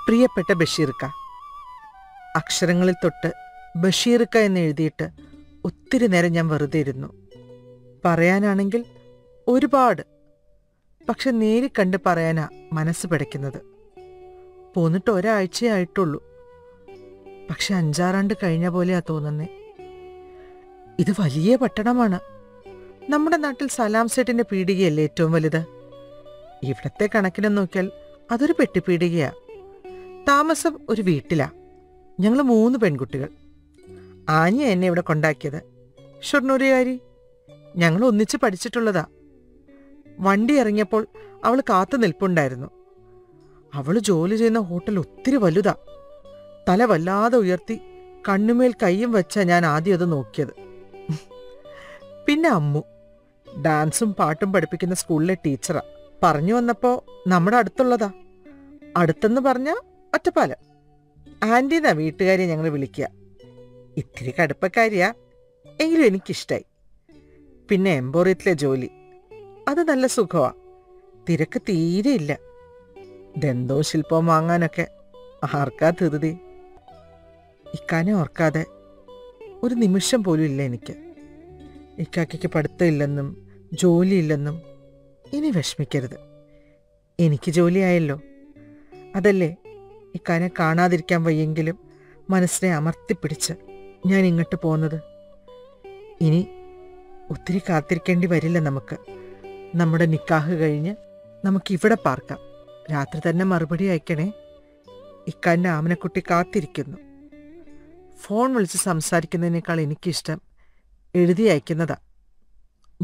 പ്രിയപ്പെട്ട ബഷീർക്ക അക്ഷരങ്ങളിൽ തൊട്ട് ബഷീർക്ക എന്ന് എഴുതിയിട്ട് ഒത്തിരി നേരം ഞാൻ വെറുതെ ഇരുന്നു പറയാനാണെങ്കിൽ ഒരുപാട് പക്ഷെ നേരി കണ്ട് പറയാനാ മനസ്സ് പിടയ്ക്കുന്നത് പോന്നിട്ട് ഒരാഴ്ചയേ ആയിട്ടുള്ളൂ പക്ഷെ അഞ്ചാറാണ്ട് കഴിഞ്ഞ പോലെയാ തോന്നുന്നേ ഇത് വലിയ പട്ടണമാണ് നമ്മുടെ നാട്ടിൽ സലാം സെറ്റിന്റെ പീടികയല്ലേ ഏറ്റവും വലുത് ഇവിടത്തെ കണക്കിന് നോക്കിയാൽ അതൊരു പെട്ടിപ്പീടികയാ താമസം ഒരു വീട്ടിലാ ഞങ്ങൾ മൂന്ന് പെൺകുട്ടികൾ ആഞ്ഞ എന്നെ ഇവിടെ കൊണ്ടാക്കിയത് ഷൊർണൂരുകാരി ഞങ്ങൾ ഒന്നിച്ച് പഠിച്ചിട്ടുള്ളതാ വണ്ടി ഇറങ്ങിയപ്പോൾ അവൾ കാത്തു നിൽപ്പുണ്ടായിരുന്നു അവൾ ജോലി ചെയ്യുന്ന ഹോട്ടൽ ഒത്തിരി വലുതാ തല വല്ലാതെ ഉയർത്തി കണ്ണുമേൽ കൈയും വെച്ചാ ഞാൻ ആദ്യം അത് നോക്കിയത് പിന്നെ അമ്മു ഡാൻസും പാട്ടും പഠിപ്പിക്കുന്ന സ്കൂളിലെ ടീച്ചറാ പറഞ്ഞു വന്നപ്പോ നമ്മുടെ അടുത്തുള്ളതാ അടുത്തെന്ന് പറഞ്ഞ ഒറ്റപ്പാലം ആന്റിന്നാ വീട്ടുകാരെ ഞങ്ങൾ വിളിക്കുക ഇത്തിരി കടുപ്പക്കാരിയാ എങ്കിലും എനിക്കിഷ്ടായി പിന്നെ എംബോറിയത്തിലെ ജോലി അത് നല്ല സുഖമാ തിരക്ക് തീരെയില്ല ദന്തോ ശില്പവും വാങ്ങാനൊക്കെ ആർക്കാ ധൃതി ഇക്കാനെ ഓർക്കാതെ ഒരു നിമിഷം പോലും ഇല്ല എനിക്ക് ഇക്കാക്കയ്ക്ക് പഠിത്തമില്ലെന്നും ജോലിയില്ലെന്നും ഇനി വിഷമിക്കരുത് എനിക്ക് ജോലിയായല്ലോ അതല്ലേ ഇക്കാനെ കാണാതിരിക്കാൻ വയ്യെങ്കിലും മനസ്സിനെ അമർത്തിപ്പിടിച്ച് ഞാൻ ഇങ്ങോട്ട് പോകുന്നത് ഇനി ഒത്തിരി കാത്തിരിക്കേണ്ടി വരില്ല നമുക്ക് നമ്മുടെ നിക്കാഹ് കഴിഞ്ഞ് നമുക്ക് ഇവിടെ പാർക്കാം രാത്രി തന്നെ മറുപടി അയക്കണേ ഇക്കാൻ്റെ ആമനക്കുട്ടി കാത്തിരിക്കുന്നു ഫോൺ വിളിച്ച് സംസാരിക്കുന്നതിനേക്കാൾ എനിക്കിഷ്ടം എഴുതി അയക്കുന്നതാ